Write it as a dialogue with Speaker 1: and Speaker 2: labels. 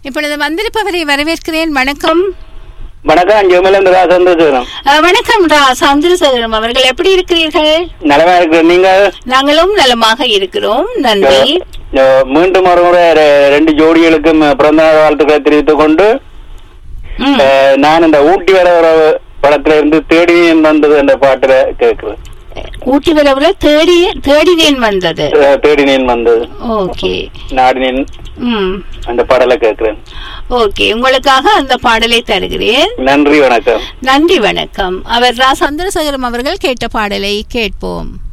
Speaker 1: இப்பொழுது வந்திருப்பவரை வரவேற்கிறேன் வணக்கம்
Speaker 2: வணக்கம் ஜெமிலேந்து சந்திரசேகரம்
Speaker 1: அஹ், வணக்கம் ரா சந்திரசேகரம் அவர்கள் எப்படி இருக்கிறீர்கள்
Speaker 2: நலமா இருக்கு நீங்க
Speaker 1: நாங்களும் நலமாக இருக்கிறோம் நன்றி
Speaker 2: அஹ், மீண்டும் ஒரு முறை ரெ- ரெண்டு ஜோடிகளுக்கும் பிறந்த நாள் வாழ்த்துக்களை தெரிவித்துக் கொண்டு
Speaker 1: ம்.
Speaker 2: அஹ், நான் இந்த ஊட்டி வர ஒரு படத்துல இருந்து தேடி வந்தது அந்த பாட்டுல கேக்குறேன்
Speaker 1: ஊட்டி வரவுல தேடி தேடினேன் வந்தது
Speaker 2: அஹ், தேடினேன் வந்தது
Speaker 1: ஓகே
Speaker 2: நாடினேன்
Speaker 1: ம்
Speaker 2: அந்த பாடலை கேக்குறேன்
Speaker 1: ஓகே உங்களுக்காக அந்த பாடலை தருகிறேன்
Speaker 2: நன்றி வணக்கம்
Speaker 1: நன்றி வணக்கம் அவர் ரா சந்திரசேகரம் அவர்கள் கேட்ட பாடலை கேட்போம்